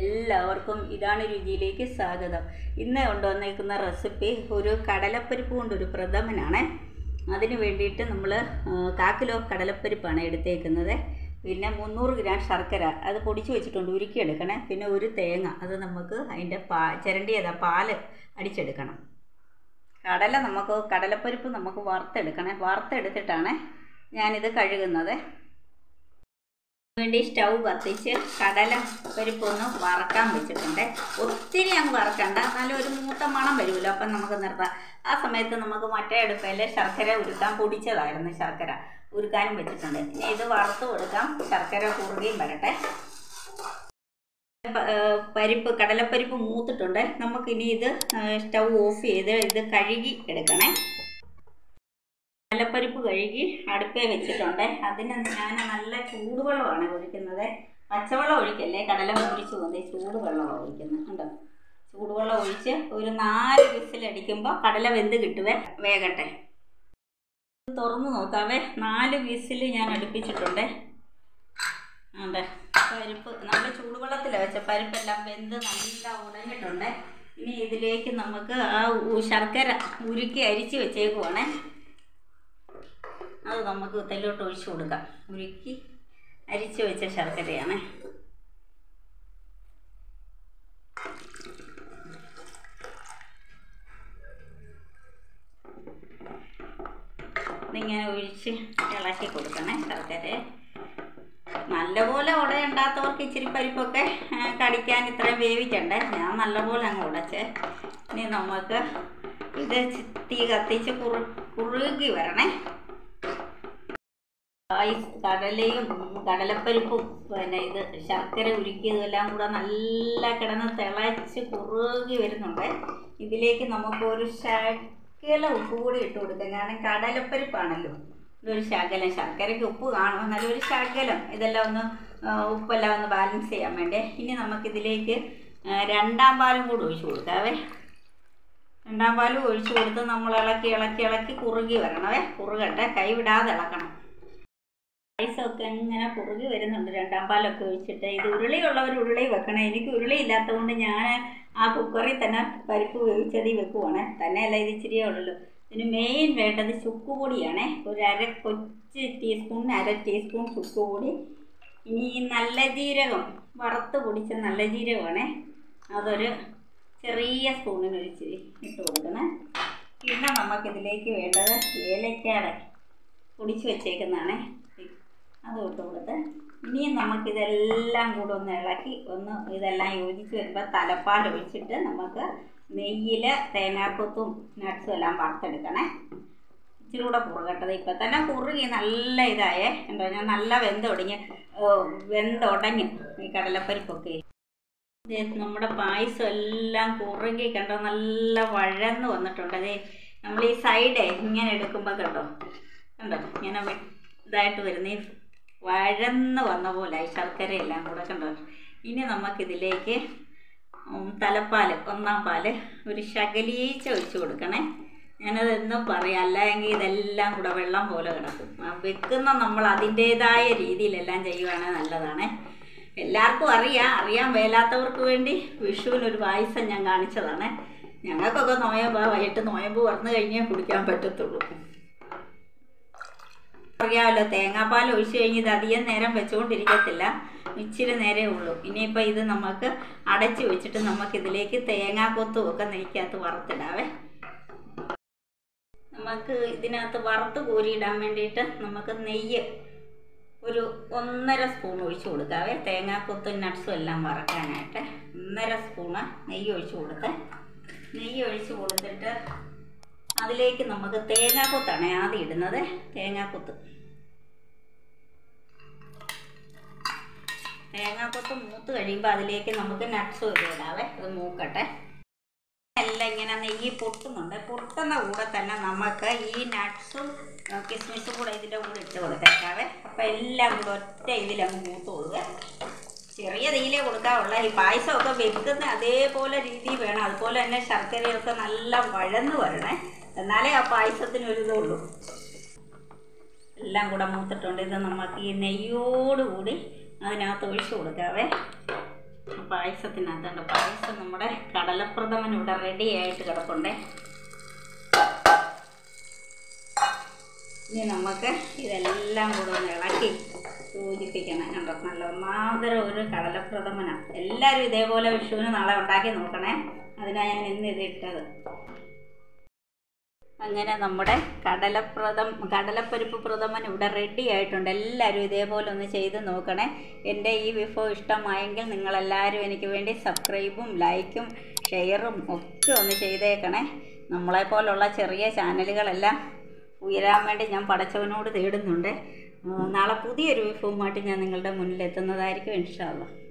എല്ലാവർക്കും ഇതാണ് രുചിയിലേക്ക് സ്വാഗതം ഇന്ന് കൊണ്ടുവന്നേക്കുന്ന റെസിപ്പി ഒരു കടലപ്പരിപ്പ് കൊണ്ടൊരു പ്രഥമനാണ് അതിന് വേണ്ടിയിട്ട് നമ്മൾ കാ കിലോ കടലപ്പരിപ്പാണ് എടുത്തേക്കുന്നത് പിന്നെ മുന്നൂറ് ഗ്രാം ശർക്കര അത് പൊടിച്ച് വെച്ചിട്ടുണ്ട് ഉരുക്കിയെടുക്കണേ പിന്നെ ഒരു തേങ്ങ അത് നമുക്ക് അതിൻ്റെ പാ ചിരണ്ടിയതാ പാല് അടിച്ചെടുക്കണം കടല നമുക്ക് കടലപ്പരിപ്പ് നമുക്ക് വറുത്തെടുക്കണേ വറുത്തെടുത്തിട്ടാണ് ഞാനിത് കഴുകുന്നത് വേണ്ടി സ്റ്റൗ കത്തിച്ച് കടല പരിപ്പൊന്ന് വറക്കാൻ വെച്ചിട്ടുണ്ട് ഒത്തിരി അങ്ങ് വറക്കണ്ട എന്നാലും ഒരു മൂത്ത മണം വരുമല്ലോ അപ്പം നമുക്ക് നിർത്താം ആ സമയത്ത് നമുക്ക് മറ്റേ അടുപ്പയിൽ ശർക്കര ഉരുക്കാൻ പൊടിച്ചതായിരുന്നു ശർക്കര ഉരുക്കാനും വെച്ചിട്ടുണ്ട് ഇനി ഇത് വറുത്ത് കൊടുക്കാം ശർക്കര കുറുകയും വരട്ടെ പ- ഏർ പരിപ്പ് കടലപ്പരിപ്പ് മൂത്തിട്ടുണ്ട് നമുക്കിനി ഇത് സ്റ്റൗ ഓഫ് ചെയ്ത് ഇത് കഴുകി എടുക്കണേ കടലപ്പരിപ്പ് കഴുകി അടുപ്പേ വെച്ചിട്ടുണ്ട് അതിന് ഞാൻ നല്ല ചൂടുവെള്ളമാണ് ഒഴിക്കുന്നത് പച്ചവെള്ളം ഒഴിക്കല്ലേ കടല പൊരിച്ച് കൊണ്ട് ചൂടുവെള്ളമാണ് ഒഴിക്കുന്നത് കണ്ടോ ചൂടുവെള്ളം ഒഴിച്ച് ഒരു നാല് വിസിലടിക്കുമ്പോൾ കടല വെന്ത് കിട്ടുവേ വേകട്ടെ തുറന്ന് നോക്കാവേ നാല് വിസിൽ ഞാൻ അടുപ്പിച്ചിട്ടുണ്ട് അതെ പരിപ്പ് നല്ല ചൂടുവെള്ളത്തിലാണ് വെച്ച പരിപ്പെല്ലാം വെന്ത് നല്ല ഉടഞ്ഞിട്ടുണ്ട് ഇനി ഇതിലേക്ക് നമുക്ക് ആ ഉ- ശർക്കര ഉരുക്കി അരിച്ച് വെച്ചേക്കുവാണേ അത് നമുക്ക് തെല്ലോട്ട് ഒഴിച്ചു കൊടുക്കാം ഉരുക്കി അരിച്ച് വെച്ച ശർക്കരയാണ് ഇതിങ്ങനെ ഒഴിച്ച് ഇളക്കി കൊടുക്കണേ ശർക്കര നല്ലപോലെ ഉടയുണ്ടാത്തവർക്ക് ഇച്ചിരി പരിപ്പൊക്കെ ആ, കടിക്കാൻ ഇത്രയും വേവിക്കണ്ടേ ഞാൻ നല്ലപോലെ അങ്ങ് ഉടച്ച് ഇനി നമുക്ക് ഇത് ചി- തീ കത്തിച്ച് കുറു കുറുകി വരണേ പായസ് കടലയും കടലപ്പരിപ്പും പിന്നെ ഇത് ശർക്കര ഉരുക്കിയതും എല്ലാം കൂടെ നല്ല കിടന്ന് തിളച്ച് കുറുകി വരുന്നുണ്ട് ഇതിലേക്ക് നമുക്ക് ഒരു ശകല ഉപ്പ് കൂടി ഇട്ട് കൊടുക്കാം കാരണം കടലപ്പരിപ്പാണല്ലോ ഇതൊരു ശകലം ശർക്കരയ്ക്ക് ഉപ്പ് കാണും എന്നാലും ഒരു ശകലം ഇതെല്ലാം ഒന്ന് ആ, ഉപ്പെല്ലാം ഒന്ന് ബാലൻസ് ചെയ്യാൻ വേണ്ടി ഇനി നമുക്കിതിലേക്ക് ആ, രണ്ടാം പാലും കൂടി ഒഴിച്ച് കൊടുക്കാവേ രണ്ടാം പാലും ഒഴിച്ച് കൊടുത്ത് നമ്മൾ ഇളക്കി ഇളക്കി ഇളക്കി കുറുകി വരണവേ കുറുകട്ടെ കൈ വിടാതെ ഇളക്കണം പായസമൊക്കെ ഇങ്ങനെ കുറുകി വരുന്നുണ്ട് രണ്ടാം പാലൊക്കെ ഒഴിച്ചിട്ട് ഇത് ഉരുളിയുള്ളവർ ഉരുളി വെക്കണം എനിക്ക് ഉരുളി ഇല്ലാത്തതുകൊണ്ട് ഞാൻ ആ കുക്കറിൽ തന്നെ പരിപ്പ് വേവിച്ചതി വെക്കുവാണ് തന്നെയല്ല ഇത് ഇച്ചിരിയേ ഉള്ളൂ ഇതിന് മെയിൻ വേണ്ടത് ചുക്കുപൊടിയാണേ ഒരു അര കൊച്ച് ടീസ്പൂൺ അര ടീസ്പൂൺ ചുക്കുപൊടി ഇനി ഈ നല്ല ജീരകം വറുത്ത് പൊടിച്ച നല്ല ജീരകമാണേ അതൊരു ചെറിയ സ്പൂണിന് ഒരു ഇച്ചിരി ഇട്ട് കൊടുക്കണേ പിന്നെ നമുക്കിതിലേക്ക് വേണ്ടത് ഏലക്കാടെ പൊടിച്ച് വെച്ചേക്കുന്നതാണേ അത് ഇട്ട് കൊടുത്ത് ഇനിയും നമുക്കിതെല്ലാം കൂടെ ഒന്ന് ഇളക്കി ഒന്ന് ഇതെല്ലാം യോജിച്ച് വരുമ്പോൾ തലപ്പാൽ ഒഴിച്ചിട്ട് നമുക്ക് നെയ്യിൽ തേങ്ങാക്കൊത്തും നട്ട്സും എല്ലാം വറുത്തെടുക്കണേ ഇച്ചിരി കൂടെ കുറുകട്ടത് ഇപ്പം തന്നെ കുറുകി നല്ല ഇതായേ ഉണ്ടോ ഞാൻ നല്ല വെന്തൊടിഞ്ഞ് വെന്തുടഞ്ഞു ഈ കടലപ്പരിപ്പൊക്കെ ഇത് നമ്മുടെ പായസം എല്ലാം കുറുകി കണ്ടോ നല്ല വഴന്ന് വന്നിട്ടുണ്ട് അതേ നമ്മൾ ഈ സൈഡേ ഇങ്ങനെ എടുക്കുമ്പോൾ കണ്ടോ കണ്ടോ ഇങ്ങനെ വെ- ഇതായിട്ട് വരുന്ന ഈ വഴന്ന് വന്ന പോലെ ഈ ശർക്കര എല്ലാം കൂടെ കണ്ടോ ഇനി നമുക്കിതിലേക്ക് ഉം, തലപ്പാല് ഒന്നാം പാല് ഒരു ശകലീച്ച ഒഴിച്ച് കൊടുക്കണേ ഞാനത് എന്നും പറയാം അല്ലെങ്കിൽ ഇതെല്ലാം കൂടെ വെള്ളം പോലെ കിടക്കും ആ വെക്കുന്ന നമ്മൾ അതിൻ്റേതായ രീതിയിലെല്ലാം ചെയ്യുവാണെങ്കിൽ നല്ലതാണ് എല്ലാവർക്കും അറിയാം അറിയാൻ മേലാത്തവർക്ക് വേണ്ടി വിഷുവിനൊരു പായസം ഞാൻ കാണിച്ചതാണ് ഞങ്ങൾക്കൊക്കെ നോയമ്പ് വൈകിട്ട് നോയമ്പ് വന്നു കഴിഞ്ഞേ കുടിക്കാൻ പറ്റത്തുള്ളൂ അറിയാമല്ലോ തേങ്ങാപ്പാൽ ഒഴിച്ച് കഴിഞ്ഞ് ഇത് അധികം നേരം വെച്ചുകൊണ്ടിരിക്കത്തില്ല ഇച്ചിരി നേരേ ഉള്ളൂ ഇനിയിപ്പോൾ ഇത് നമുക്ക് അടച്ച് വെച്ചിട്ട് നമുക്കിതിലേക്ക് തേങ്ങാക്കൊത്തും ഒക്കെ നെയ്ക്കകത്ത് വറുത്തിടാവേ നമുക്ക് ഇതിനകത്ത് വറുത്ത് കോരിയിടാൻ വേണ്ടിയിട്ട് നമുക്ക് നെയ്യ് ഒരു ഒന്നര സ്പൂൺ ഒഴിച്ച് കൊടുക്കാവേ തേങ്ങാക്കൊത്തും നട്ട്സും എല്ലാം വറക്കാനായിട്ട് ഒന്നര സ്പൂണ് നെയ്യ് ഒഴിച്ച് കൊടുത്ത് നെയ്യ് ഒഴിച്ച് കൊടുത്തിട്ട് അതിലേക്ക് നമുക്ക് തേങ്ങാക്കൊത്താണ് ആദ്യം ഇടുന്നത് തേങ്ങാക്കൊത്ത് തേങ്ങാക്കൊത്ത് മൂത്ത് കഴിയുമ്പോൾ അതിലേക്ക് നമുക്ക് നട്ട്സും ഒക്കെ ഇടാവേ അത് മൂക്കട്ടെ എല്ലാം ഇങ്ങനെ നെയ്യ് പൊട്ടുന്നുണ്ട് പൊട്ടുന്ന കൂടെ തന്നെ നമുക്ക് ഈ നട്ട്സും കിസ്മിസും കൂടെ ഇതിൻ്റെ കൂടെ ഇട്ട് കൊടുത്തേക്കാവേ അപ്പോൾ എല്ലാം കൂടെ ഒറ്റ ഇതിലങ്ങ് മൂത്ത് കൊടുക്കുക ചെറിയ തീയിലേ കൊടുക്കാവുള്ള ഈ പായസമൊക്കെ വെക്കുന്ന അതേപോലെ രീതി വേണം അതുപോലെ തന്നെ ശർക്കരയൊക്കെ നല്ല വഴന്ന് വരണേ എന്നാലേ ആ പായസത്തിന് ഒരു ഇതുള്ളൂ എല്ലാം കൂടെ മൂത്തിട്ടുണ്ട് ഇത് നമുക്ക് ഈ നെയ്യോടുകൂടി അതിനകത്ത് ഒഴിച്ച് കൊടുക്കാവേ അപ്പോൾ പായസത്തിനകത്തുണ്ട് പായസം നമ്മുടെ കടലപ്രഥമൻ ഇവിടെ റെഡി ആയിട്ട് കിടപ്പുണ്ടേ ഇനി നമുക്ക് ഇതെല്ലാം കൂടെ ഒന്ന് ഇളക്കി സൂചിപ്പിക്കണം കണ്ടോ നല്ല ഒന്നാന്തരം ഒരു കടലപ്രഥമനാണ് എല്ലാവരും ഇതേപോലെ വിഷുവിന് നാളെ ഉണ്ടാക്കി നോക്കണേ അതിനാണ് ഞാൻ ഇന്ന് ഇത് ഇട്ടത് അങ്ങനെ നമ്മുടെ കടലപ്രഥം കടലപ്പരിപ്പ് പ്രഥമൻ ഇവിടെ റെഡി ആയിട്ടുണ്ട് എല്ലാവരും ഇതേപോലെ ഒന്ന് ചെയ്ത് നോക്കണേ എൻ്റെ ഈ വിഭവം ഇഷ്ടമായെങ്കിൽ നിങ്ങളെല്ലാവരും എനിക്ക് വേണ്ടി സബ്സ്ക്രൈബും ലൈക്കും ഷെയറും ഒക്കെ ഒന്ന് ചെയ്തേക്കണേ നമ്മളെപ്പോലുള്ള ചെറിയ ചാനലുകളെല്ലാം ഉയരാൻ വേണ്ടി ഞാൻ പടച്ചവനോട് തേടുന്നുണ്ട് നാളെ പുതിയൊരു വിഭവമായിട്ട് ഞാൻ നിങ്ങളുടെ മുന്നിൽ എത്തുന്നതായിരിക്കും ഇൻഷാല്ല